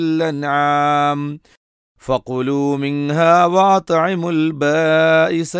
الأنعام فكلوا منها واطعموا البائس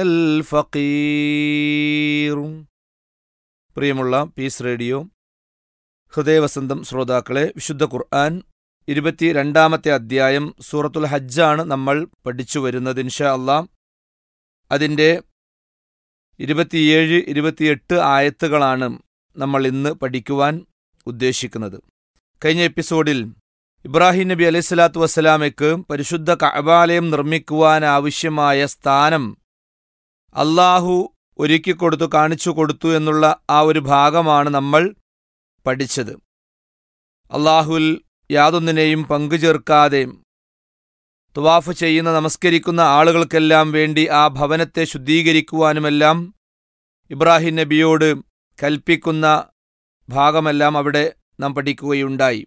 الفقير പ്രിയമുള്ള piece radio ഹൃദയവസന്തം ശ്രോതാക്കളെ വിശുദ്ധ ഖുർആൻ ഇരുപത്തി രണ്ടാമത്തെ അധ്യായം സൂറത്തുൽ ഹജ്ജാണ് നമ്മൾ പഠിച്ചു വരുന്നത് ഇൻഷാ അള്ളാം അതിൻ്റെ ഇരുപത്തിയേഴ് ഇരുപത്തിയെട്ട് ആയത്തുകളാണ് നമ്മൾ ഇന്ന് പഠിക്കുവാൻ ഉദ്ദേശിക്കുന്നത് കഴിഞ്ഞ എപ്പിസോഡിൽ ഇബ്രാഹിം നബി അലൈഹി സ്വലാത്തു വസ്സലാമയ്ക്ക് പരിശുദ്ധ കഅബാലയം നിർമ്മിക്കുവാൻ ആവശ്യമായ സ്ഥാനം അള്ളാഹു ഒരുക്കിക്കൊടുത്തു കാണിച്ചു കൊടുത്തു എന്നുള്ള ആ ഒരു ഭാഗമാണ് നമ്മൾ പഠിച്ചത് അള്ളാഹുൽ യാതൊന്നിനെയും പങ്കുചേർക്കാതെ തുവാഫ് ചെയ്യുന്ന നമസ്കരിക്കുന്ന ആളുകൾക്കെല്ലാം വേണ്ടി ആ ഭവനത്തെ ശുദ്ധീകരിക്കുവാനുമെല്ലാം ഇബ്രാഹിം നബിയോട് കൽപ്പിക്കുന്ന ഭാഗമെല്ലാം അവിടെ നാം പഠിക്കുകയുണ്ടായി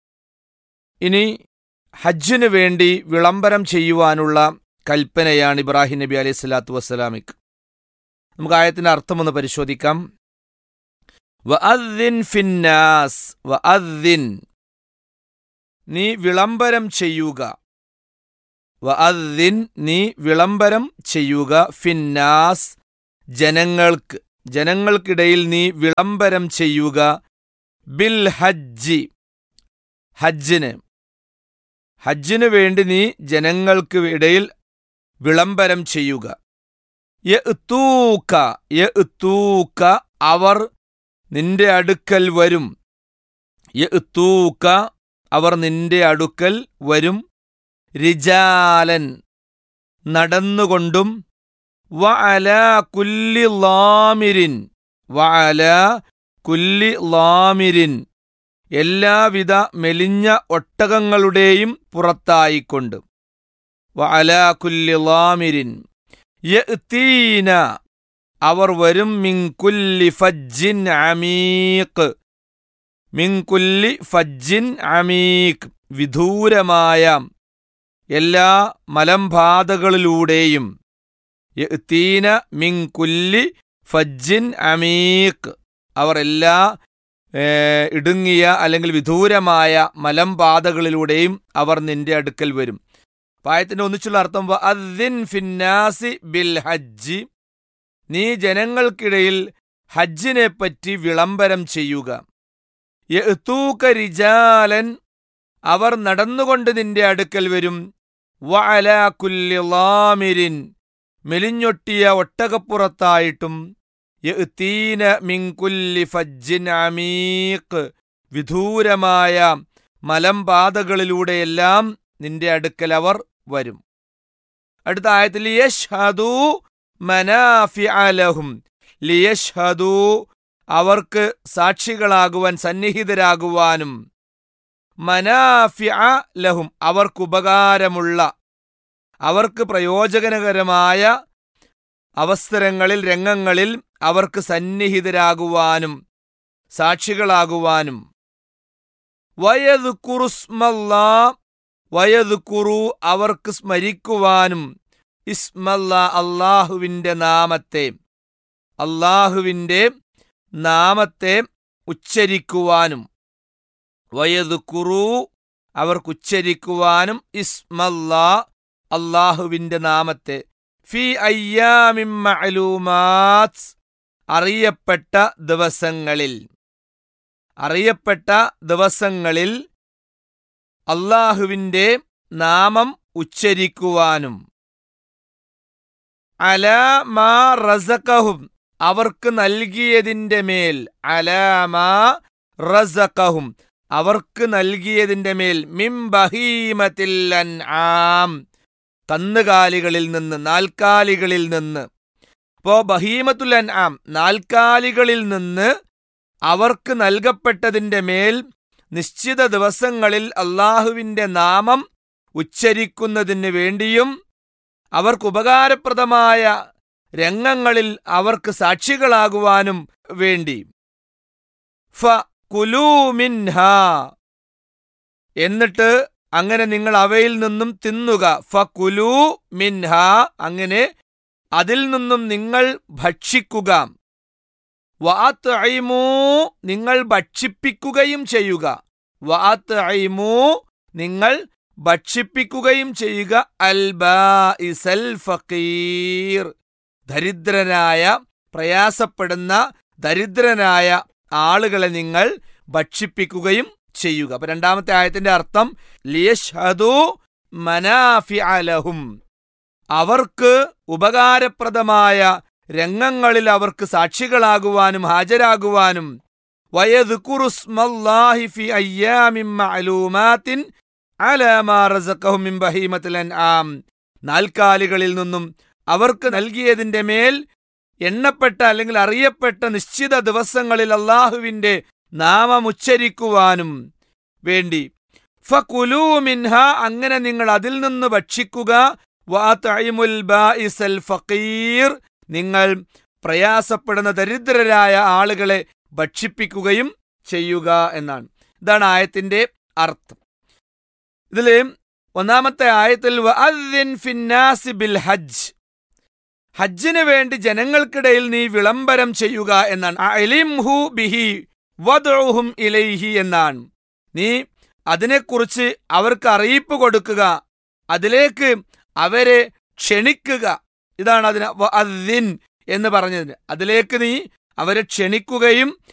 ഇനി ഹജ്ജിന് വേണ്ടി വിളംബരം ചെയ്യുവാനുള്ള കൽപ്പനയാണ് ഇബ്രാഹിം നബി അലൈഹി സ്വലാത്തു വസ്സലാമിക്ക് നമുക്ക് ആയത്തിന്റെ അർത്ഥമൊന്ന് പരിശോധിക്കാം വഅദ്ദിൻ ഫിന്നാസ് വഅദ്ദിൻ നീ വിളംബരം ചെയ്യുക വഅദ്ദിൻ നീ വിളംബരം ചെയ്യുക ഫിന്നാസ് ജനങ്ങൾക്ക് ജനങ്ങൾക്കിടയിൽ നീ വിളംബരം ചെയ്യുക ബിൽ ഹജ്ജി ഹജ്ജിന് ഹജ്ജിന് വേണ്ടി നീ ജനങ്ങൾക്ക് ഇടയിൽ വിളംബരം ചെയ്യുക യഅ്തൂക യഅ്തൂക അവർ നിന്റെ അടുക്കൽ വരും യഅ്തൂക അവർ നിന്റെ അടുക്കൽ വരും റിജാലൻ നടന്നുകൊണ്ടും വഅല കുല്ലി ലാമിരിൻ വഅല കുല്ലി ലാമിരിൻ എല്ലാവിധ മെലിഞ്ഞ ഒട്ടകങ്ങളുടെയും പുറത്തായിക്കൊണ്ട് വഅല കുല്ലി ലാമിരിൻ യഅ്തീന അവർ വരും മിൻകുല്ലി ഫജ്ജിൻ അമീഖ് മിൻകുല്ലി ഫജ്ജിൻ അമീഖ് വിദൂരമായ എല്ലാ മലമ്പാതകളിലൂടെയും യഅ്തീന മിൻകുല്ലി ഫജ്ജിൻ അമീഖ് അവർ എല്ലാ ഇടുങ്ങിയ അല്ലെങ്കിൽ വിദൂരമായ മലമ്പാതകളിലൂടെയും അവർ നിന്റെ അടുക്കൽ വരും പായത്തിന്റെ ഒന്നിച്ചുള്ള അർത്ഥം അദ്ദിൻ ഫിന്നാസി ബിൽ ഹജ്ജി നീ ജനങ്ങൾക്കിടയിൽ ഹജ്ജിനെ പറ്റി വിളംബരം ചെയ്യുക യഅ്തൂക റിജാലൻ അവർ നടന്നുകൊണ്ട് നിന്റെ അടുക്കൽ വരും വഅല കുല്ലി ലാമിരിൻ മെലിഞ്ഞൊട്ടിയ ഒട്ടകപ്പുറത്തായിട്ടും യഅ്തീന മിൻ കുല്ലി ഫജ്ജിൻ അമീഖ് വിദൂരമായ മലമ്പാതകളിലൂടെയെല്ലാം നിന്റെ അടുക്കൽ അവർ വരും അടുത്ത ആയത്തിൽ യഷ്ഹദു മനാഫിഅലഹും ലിയഷ്ഹദു അവർക്ക് സാക്ഷികളാകുവാൻ സന്നിഹിതരാകുവാനും മനാഫിഅ ലഹും അവർക്കുപകാരമുള്ള അവർക്ക് പ്രയോജനകരമായ അവസരങ്ങളിൽ രംഗങ്ങളിൽ അവർക്ക് സന്നിഹിതരാകുവാനും സാക്ഷികളാകുവാനും വയതുക്കുറുസ്മല്ലാ വയതുക്കുറു അവർക്ക് സ്മരിക്കുവാനും ഇസ്മല്ല അള്ളാഹുവിൻ്റെ നാമത്തെ അള്ളാഹുവിൻ്റെ നാമത്തെ ഉച്ചരിക്കുവാനും വയതുക്കുറു അവർക്ക് ഉച്ചരിക്കുവാനും ഇസ്മല്ലാ അള്ളാഹുവിൻ്റെ നാമത്തെ ഫി അയ്യാമിൻ മഅലൂമാത്ത് അറിയപ്പെട്ട ദിവസങ്ങളിൽ അറിയപ്പെട്ട ദിവസങ്ങളിൽ അള്ളാഹുവിൻ്റെ നാമം ഉച്ചരിക്കുവാനും അലാമാ റസക്കഹും അവർക്ക് നൽകിയതിൻ്റെ മേൽ അലാമാ റസക്കഹും അവർക്ക് നൽകിയതിൻ്റെ മേൽ മിം ബഹീമത്തിൽ ആം കന്നുകാലികളിൽ നിന്ന് നാൽക്കാലികളിൽ നിന്ന് അപ്പോ ബഹീമത്തുൽ ആം നാൽക്കാലികളിൽ നിന്ന് അവർക്ക് നൽകപ്പെട്ടതിൻ്റെ മേൽ നിശ്ചിത ദിവസങ്ങളിൽ അള്ളാഹുവിൻ്റെ നാമം ഉച്ചരിക്കുന്നതിന് വേണ്ടിയും അവർക്ക് ഉപകാരപ്രദമായ രംഗങ്ങളിൽ അവർക്ക് സാക്ഷികളാകുവാനും വേണ്ടി ഫ കുലൂമിൻഹ എന്നിട്ട് അങ്ങനെ നിങ്ങൾ അവയിൽ നിന്നും തിന്നുക ഫ കുലൂ മിൻഹ അങ്ങനെ അതിൽ നിന്നും നിങ്ങൾ ഭക്ഷിക്കുക വാത്ത് ഐമൂ നിങ്ങൾ ഭക്ഷിപ്പിക്കുകയും ചെയ്യുക വാത്ത് ഐമൂ നിങ്ങൾ ഭക്ഷിപ്പിക്കുകയും ചെയ്യുക അൽബാ ഇസൽ ഫക്കീർ ദരിദ്രനായ പ്രയാസപ്പെടുന്ന ദരിദ്രനായ ആളുകളെ നിങ്ങൾ ഭക്ഷിപ്പിക്കുകയും ചെയ്യുക അപ്പൊ രണ്ടാമത്തെ ആയത്തിന്റെ അർത്ഥം ലിയഷ്ഹദു മനാഫിഅലഹും അവർക്ക് ഉപകാരപ്രദമായ രംഗങ്ങളിൽ അവർക്ക് സാക്ഷികളാകുവാനും ഹാജരാകുവാനും വയദ്കുറുസ്മല്ലാഹി ഫി അയ്യാമിൻ മഅലൂമാത്തിൻ അലാ മാ റസഖഹും മിൻ ബഹീമത്തിൽ അൻആം നാൽക്കാലികളിൽ നിന്നും അവർക്ക് നൽകിയതിന്റെ മേൽ എണ്ണപ്പെട്ട അല്ലെങ്കിൽ അറിയപ്പെട്ട നിശ്ചിത ദിവസങ്ങളിൽ അള്ളാഹുവിന്റെ നാമമുച്ചരിക്കുവാനും വേണ്ടി ഫകുലൂ മിൻഹ അങ്ങനെ നിങ്ങൾ അതിൽ നിന്ന് ഭക്ഷിക്കുക വാതഇമുൽ ബാഇസൽ ഫഖീർ നിങ്ങൾ പ്രയാസപ്പെടുന്ന ദരിദ്രരായ ആളുകളെ ഭക്ഷിപ്പിക്കുകയും ചെയ്യുക എന്നാണ് ഇതാണ് ആയത്തിന്റെ അർത്ഥം ഇതില് ഒന്നാമത്തെ ആയത്തിൽ വഅദ്ദിൻ ഫിന്നാസി ബിൽ ഹജ്ജ് ഹജ്ജിന് വേണ്ടി ജനങ്ങൾക്കിടയിൽ നീ വിളംബരം ചെയ്യുക എന്നാണ് അലിംഹു ബിഹി വദ്ഉഹും ഇലൈഹി എന്നാണ് നീ അതിനെക്കുറിച്ച് അവർക്ക് അറിയിപ്പ് കൊടുക്കുക അതിലേക്ക് അവരെ ക്ഷണിക്കുക ഇതാണ് അതിന് വഅദ്ദിൻ എന്ന് പറഞ്ഞതിന് അതിലേക്ക് നീ അവരെ ക്ഷണിക്കുകയും